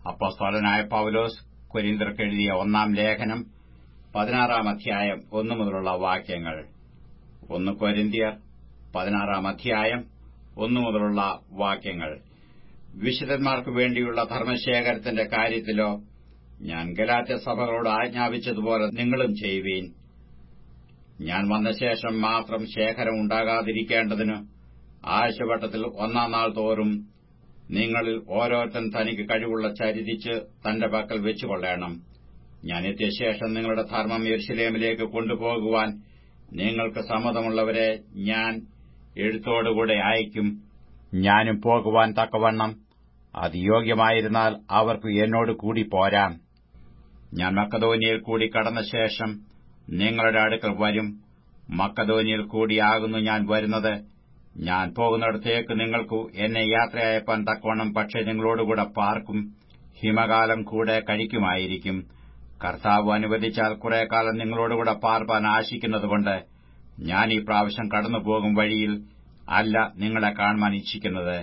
അപ്പോസ്തോലനായ പൌലോസ് കൊരിന്തർക്കെഴുതിയ ഒന്നാം ലേഖനം പതിനാറാം അധ്യായം ഒന്നു മുതലുള്ള വാക്യങ്ങൾ ഒന്ന് കൊരിന്തിയർ പതിനാറാം അധ്യായം ഒന്നു മുതലുള്ള വാക്യങ്ങൾ വിശുദ്ധന്മാർക്കു വേണ്ടിയുള്ള ധർമ്മശേഖരത്തിന്റെ കാര്യത്തിലോ ഞാൻ ഗലാത്യ സഭകളോട് ആജ്ഞാപിച്ചതുപോലെ നിങ്ങളും ചെയ്യുവീൻ ഞാൻ വന്ന ശേഷം മാത്രം ശേഖരം ഉണ്ടാകാതിരിക്കേണ്ടതിന് ആഴ്ചവട്ടത്തിൽ ഒന്നാം നാൾ തോറും നിങ്ങളിൽ ഓരോരുത്തൻ തനിക്ക് കഴിവുള്ള ചരിതിച്ച് തന്റെ പക്കൽ വെച്ചുകൊള്ളണം ഞാൻ എത്തിയ ശേഷം നിങ്ങളുടെ ധർമ്മം യെരുശലേമിലേക്ക് കൊണ്ടുപോകുവാൻ നിങ്ങൾക്ക് സമ്മതമുള്ളവരെ ഞാൻ എഴുത്തോടുകൂടെ അയക്കും ഞാനും പോകുവാൻ തക്കവണ്ണം അത് യോഗ്യമായിരുന്നാൽ അവർക്ക് എന്നോട് കൂടി പോരാം ഞാൻ മക്കതോനിയിൽ കൂടി കടന്ന ശേഷം നിങ്ങളുടെ അടുക്കൽ വരും മക്കതോനിയിൽ കൂടിയാകുന്നു ഞാൻ വരുന്നത് ഞാൻ പോകുന്നിടത്തേക്ക് നിങ്ങൾക്ക് എന്നെ യാത്രയയപ്പാൻ തക്കവണ്ണം പക്ഷേ നിങ്ങളോടുകൂടെ പാർക്കും ഹിമകാലം കൂടെ കഴിക്കുമായിരിക്കും കർത്താവ് അനുവദിച്ചാൽ കുറെ കാലം നിങ്ങളോടുകൂടെ പാർപ്പാൻ ആശിക്കുന്നതുകൊണ്ട് ഞാൻ ഈ പ്രാവശ്യം കടന്നുപോകും വഴിയിൽ അല്ല നിങ്ങളെ കാണുവാൻ ഇച്ഛിക്കുന്നത്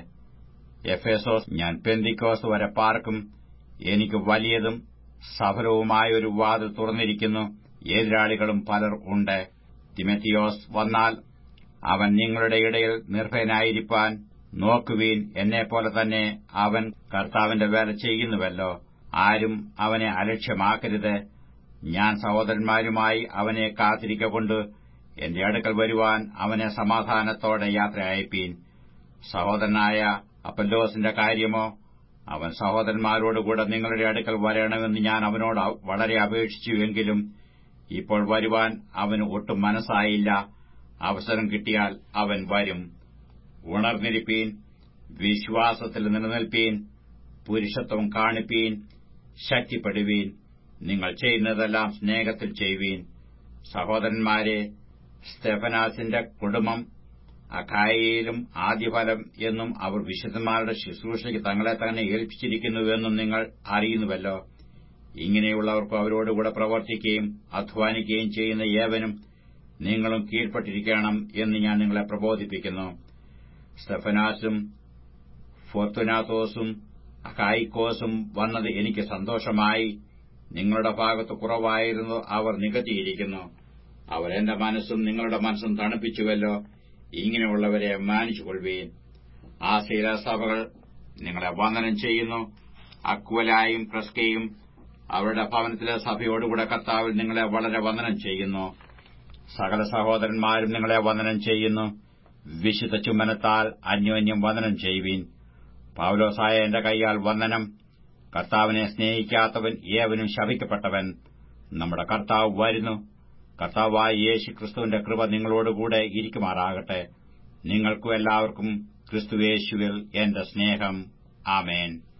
എഫേസോസ് ഞാൻ പെന്തിക്കോസ് വരെ പാർക്കും എനിക്ക് വലിയതും സഫലവുമായ ഒരു വാതിൽ തുറന്നിരിക്കുന്നു എതിരാളികളും പലർ ഉണ്ട് തിമത്തിയോസ് വന്നാൽ അവൻ നിങ്ങളുടെ ഇടയിൽ നിർഭയനായിരിക്കാൻ നോക്കുവീൻ എന്നെപ്പോലെ തന്നെ അവൻ കർത്താവിന്റെ വേല ചെയ്യുന്നുവല്ലോ ആരും അവനെ അലക്ഷ്യമാക്കരുത് ഞാൻ സഹോദരന്മാരുമായി അവനെ കാത്തിരിക്കൊണ്ട് എന്റെ അടുക്കൽ വരുവാൻ അവനെ സമാധാനത്തോടെ യാത്ര അയപ്പീൻ സഹോദരനായ അപ്പല്ലോസിന്റെ കാര്യമോ അവൻ സഹോദരന്മാരോടുകൂടെ നിങ്ങളുടെ അടുക്കൽ വരണമെന്ന് ഞാൻ അവനോട് വളരെ അപേക്ഷിച്ചുവെങ്കിലും ഇപ്പോൾ വരുവാൻ അവന് ഒട്ടും മനസ്സായില്ല അവസരം കിട്ടിയാൽ അവൻ വരും ഉണർന്നിരിപ്പീൻ വിശ്വാസത്തിൽ നിലനിൽപ്പീൻ പുരുഷത്വം കാണിപ്പീൻ ശക്തിപ്പെടുവീൻ നിങ്ങൾ ചെയ്യുന്നതെല്ലാം സ്നേഹത്തിൽ ചെയ്യുവീൻ സഹോദരന്മാരെ സ്തെഫനാസിന്റെ കുടുംബം അഖായയിലും ആദ്യഫലം എന്നും അവർ വിശുദ്ധന്മാരുടെ ശുശ്രൂഷയ്ക്ക് തങ്ങളെ തന്നെ ഏൽപ്പിച്ചിരിക്കുന്നുവെന്നും നിങ്ങൾ അറിയുന്നുവല്ലോ ഇങ്ങനെയുള്ളവർക്ക് അവരോടുകൂടെ പ്രവർത്തിക്കുകയും അധ്വാനിക്കുകയും ചെയ്യുന്ന ഏവനും നിങ്ങളും കീഴ്പ്പെട്ടിരിക്കണം എന്ന് ഞാൻ നിങ്ങളെ പ്രബോധിപ്പിക്കുന്നു സ്റ്റെഫനാസും ഫോർത്തുനാത്തോസും അഖായിക്കോസും വന്നത് എനിക്ക് സന്തോഷമായി നിങ്ങളുടെ ഭാഗത്ത് കുറവായിരുന്നു അവർ നികത്തിയിരിക്കുന്നു അവർ എന്റെ മനസ്സും നിങ്ങളുടെ മനസ്സും തണുപ്പിച്ചുവല്ലോ ഇങ്ങനെയുള്ളവരെ മാനിച്ചുകൊള്ളുവീൻ ആ ശീലസഭകൾ നിങ്ങളെ വന്ദനം ചെയ്യുന്നു അക്വലായും ക്രസ്കയും അവരുടെ ഭവനത്തിലെ സഭയോടുകൂടെ കർത്താവിൽ നിങ്ങളെ വളരെ വന്ദനം ചെയ്യുന്നു സകല സഹോദരന്മാരും നിങ്ങളെ വന്ദനം ചെയ്യുന്നു വിശുദ്ധ ചുമനത്താൽ അന്യോന്യം വന്ദനം ചെയ്യുവീൻ പൌലോസായ എന്റെ കൈയാൽ വന്ദനം കർത്താവിനെ സ്നേഹിക്കാത്തവൻ ഏവനും ശപിക്കപ്പെട്ടവൻ നമ്മുടെ കർത്താവ് വരുന്നു കർത്താവായ യേശു ക്രിസ്തുവിന്റെ കൃപ നിങ്ങളോടുകൂടെ ഇരിക്കുമാറാകട്ടെ നിങ്ങൾക്കും എല്ലാവർക്കും ക്രിസ്തുവേശുവിൽ എന്റെ സ്നേഹം ആമേൻ